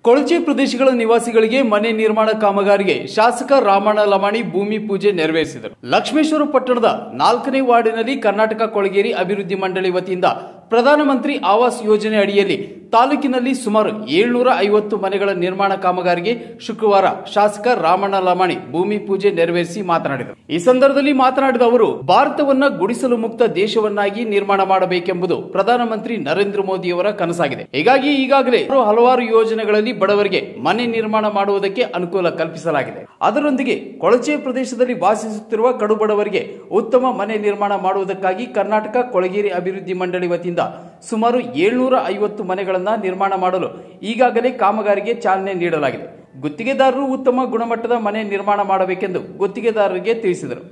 ಕೊಳಚೆ ಪ್ರದೇಶಗಳ ನಿವಾಸಿಗಳಿಗೆ ಮನೆ ನಿರ್ಮಾಣ ಕಾಮಗಾರಿಗೆ ಶಾಸಕ ರಾಮಣ್ಣ ಲಮಾಣಿ ಭೂಮಿ ಪೂಜೆ ನೆರವೇರಿಸಿದರು ಲಕ್ಷ್ಮೇಶ್ವರ ಪಟ್ಟಣದ ನಾಲ್ಕನೇ ವಾರ್ಡಿನಲ್ಲಿ ಕರ್ನಾಟಕ ಕೊಳಗೇರಿ ಅಭಿವೃದ್ಧಿ ಮಂಡಳಿ ವತಿಯಿಂದ ಪ್ರಧಾನಮಂತ್ರಿ ಆವಾಸ್ ಯೋಜನೆ ಅಡಿಯಲ್ಲಿ ತಾಲೂಕಿನಲ್ಲಿ ಸುಮಾರು ಏಳ್ನೂರ ಐವತ್ತು ಮನೆಗಳ ನಿರ್ಮಾಣ ಕಾಮಗಾರಿಗೆ ಶುಕ್ರವಾರ ಶಾಸಕ ರಾಮಣ್ಣ ಲಮಾಣಿ ಭೂಮಿ ಪೂಜೆ ನೆರವೇರಿಸಿ ಮಾತನಾಡಿದರು ಈ ಸಂದರ್ಭದಲ್ಲಿ ಮಾತನಾಡಿದ ಅವರು ಭಾರತವನ್ನ ಗುಡಿಸಲು ಮುಕ್ತ ದೇಶವನ್ನಾಗಿ ನಿರ್ಮಾಣ ಮಾಡಬೇಕೆಂಬುದು ಪ್ರಧಾನಮಂತ್ರಿ ನರೇಂದ್ರ ಮೋದಿಯವರ ಕನಸಾಗಿದೆ ಹೀಗಾಗಿ ಈಗಾಗಲೇ ಹಲವಾರು ಯೋಜನೆಗಳಲ್ಲಿ ಬಡವರಿಗೆ ಮನೆ ನಿರ್ಮಾಣ ಮಾಡುವುದಕ್ಕೆ ಅನುಕೂಲ ಕಲ್ಪಿಸಲಾಗಿದೆ ಅದರೊಂದಿಗೆ ಕೊಳಚೆ ಪ್ರದೇಶದಲ್ಲಿ ವಾಸಿಸುತ್ತಿರುವ ಕಡು ಬಡವರಿಗೆ ಉತ್ತಮ ಮನೆ ನಿರ್ಮಾಣ ಮಾಡುವುದಕ್ಕಾಗಿ ಕರ್ನಾಟಕ ಕೊಳಗೇರಿ ಅಭಿವೃದ್ಧಿ ಮಂಡಳಿ ವತಿಯಿಂದ ಸುಮಾರು ಏಳ್ನೂರ ಐವತ್ತು ಮನೆಗಳನ್ನ ನಿರ್ಮಾಣ ಮಾಡಲು ಈಗಾಗಲೇ ಕಾಮಗಾರಿಗೆ ಚಾಲನೆ ನೀಡಲಾಗಿದೆ ಗುತ್ತಿಗೆದಾರರು ಉತ್ತಮ ಗುಣಮಟ್ಟದ ಮನೆ ನಿರ್ಮಾಣ ಮಾಡಬೇಕೆಂದು ಗುತ್ತಿಗೆದಾರರಿಗೆ ತಿಳಿಸಿದರು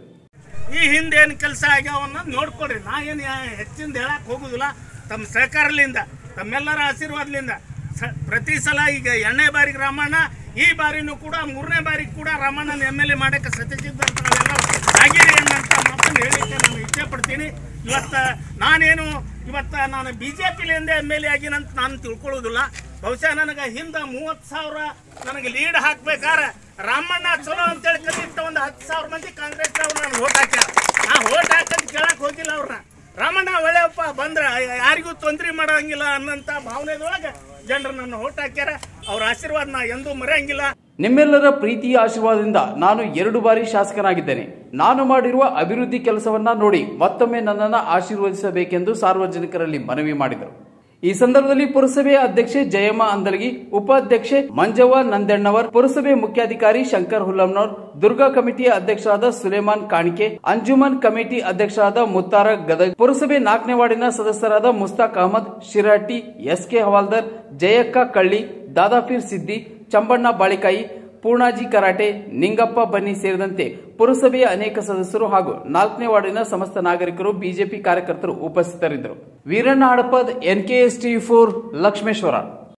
ಈ ಹಿಂದೆ ಏನು ಕೆಲಸ ಆಗ್ಯಾವನ್ನ ನೋಡ್ಕೊಡ್ರಿ ನಾ ಏನು ಹೆಚ್ಚಿಂದ ಹೇಳಕ್ ಹೋಗುದಿಲ್ಲ ತಮ್ಮ ಸಹಕಾರದಿಂದ ತಮ್ಮೆಲ್ಲರ ಆಶೀರ್ವಾದದಿಂದ ಸ- ಪ್ರತಿ ಸಲ ಈಗ ಎಣ್ಣೆ ಬಾರಿಗೆ ರಾಮಣ್ಣ ಈ ಬಾರಿನೂ ಕೂಡ ಮೂರನೇ ಬಾರಿಗೆ ಕೂಡ ರಾಮಣ್ಣನ ಎಮ್ ಎಲ್ ಎ ಮಾಡಕ್ಕೆ ಸತ್ಯಸಿದ್ಧಾಂತಗಳೆಲ್ಲ ಆಗಿರಿ ಅನ್ನಂತ ಮಾತನ್ನು ಹೇಳಿಕ್ಕೆ ನಾನು ಇಚ್ಛೆ ಪಡ್ತೀನಿ ಇವತ್ತ ನಾನೇನು ಇವತ್ತ ನಾನು ಬಿ ಜೆ ಪಿಲಿಂದ ಎಮ್ ಎಲ್ ಎ ಆಗಿನಂತ ನಾನು ತಿಳ್ಕೊಳ್ಳೋದಿಲ್ಲ ಬಹುಶಃ ನನಗೆ ಹಿಂದೆ ಮೂವತ್ತು ಸಾವಿರ ನನಗೆ ಲೀಡ್ ಹಾಕ್ಬೇಕಾರೆ ರಾಮಣ್ಣ ಚಲೋ ಅಂತೇಳಿ ಕಲಿತ ಒಂದು ಹತ್ತು ಸಾವಿರ ಮಂದಿ ಕಾಂಗ್ರೆಸ್ ಅವ್ರು ನಾನು ಓಟ್ ಹಾಕ್ಯಾರ ನಾ ಓಟ್ ಹಾಕಂತ ಕೇಳಕ್ ಹೋಗಿಲ್ಲ ಅವ್ರನ್ನ ರಾಮಣ್ಣ ಒಳ್ಳೆಯಪ್ಪ ಬಂದ್ರ ಯಾರಿಗೂ ತೊಂದರೆ ಮಾಡಂಗಿಲ್ಲ ಅನ್ನಂತ ಭಾವನೆದೊಳಗೆ ಜನರು ನನ್ನ ಓಟ್ ಹಾಕ್ಯಾರ ಅವ್ರ ಆಶೀರ್ವಾದ ನಾ ಎಂದೂ ಮರೆಯಂಗಿಲ್ಲ ನಿಮ್ಮೆಲ್ಲರ ಪ್ರೀತಿಯ ಆಶೀರ್ವಾದದಿಂದ ನಾನು ಎರಡು ಬಾರಿ ಶಾಸಕನಾಗಿದ್ದೇನೆ ನಾನು ಮಾಡಿರುವ ಅಭಿವೃದ್ಧಿ ಕೆಲಸವನ್ನ ನೋಡಿ ಮತ್ತೊಮ್ಮೆ ನನ್ನನ್ನು ಆಶೀರ್ವದಿಸಬೇಕೆಂದು ಸಾರ್ವಜನಿಕರಲ್ಲಿ ಮನವಿ ಮಾಡಿದರು ಈ ಸಂದರ್ಭದಲ್ಲಿ ಪುರಸಭೆಯ ಅಧ್ಯಕ್ಷೆ ಜಯಮ್ಮ ಅಂದಲಗಿ ಉಪಾಧ್ಯಕ್ಷೆ ಮಂಜವ್ವ ನಂದಣ್ಣವರ್ ಪುರಸಭೆ ಮುಖ್ಯಾಧಿಕಾರಿ ಶಂಕರ್ ಹುಲ್ಲಮ್ನವರ್ ದುರ್ಗಾ ಕಮಿಟಿಯ ಅಧ್ಯಕ್ಷರಾದ ಸುಲೇಮಾನ್ ಕಾಣಿಕೆ ಅಂಜುಮನ್ ಕಮಿಟಿ ಅಧ್ಯಕ್ಷರಾದ ಮುತ್ತಾರ ಗದಗ್ ಪುರಸಭೆ ನಾಲ್ಕನೇ ವಾರ್ಡಿನ ಸದಸ್ಯರಾದ ಮುಸ್ತಾಕ್ ಅಹಮದ್ ಶಿರಹಟ್ಟಿ ಎಸ್ ಕೆ ಹವಾಲ್ದಾರ್ ಜಯಕ್ಕ ಕಳ್ಳಿ ದಾದಾಫೀರ್ ಸಿದ್ದಿ ಚಂಬಣ್ಣ ಬಾಳಿಕಾಯಿ ಪೂರ್ಣಾಜಿ ಕರಾಟೆ ನಿಂಗಪ್ಪ ಬನ್ನಿ ಸೇರಿದಂತೆ ಪುರಸಭೆಯ ಅನೇಕ ಸದಸ್ಯರು ಹಾಗೂ ನಾಲ್ಕನೇ ವಾರ್ಡಿನ ಸಮಸ್ತ ನಾಗರಿಕರು ಬಿಜೆಪಿ ಕಾರ್ಯಕರ್ತರು ಉಪಸ್ಥಿತರಿದ್ದರು Veeranna Hadapad NKS T four Lakshmeshwar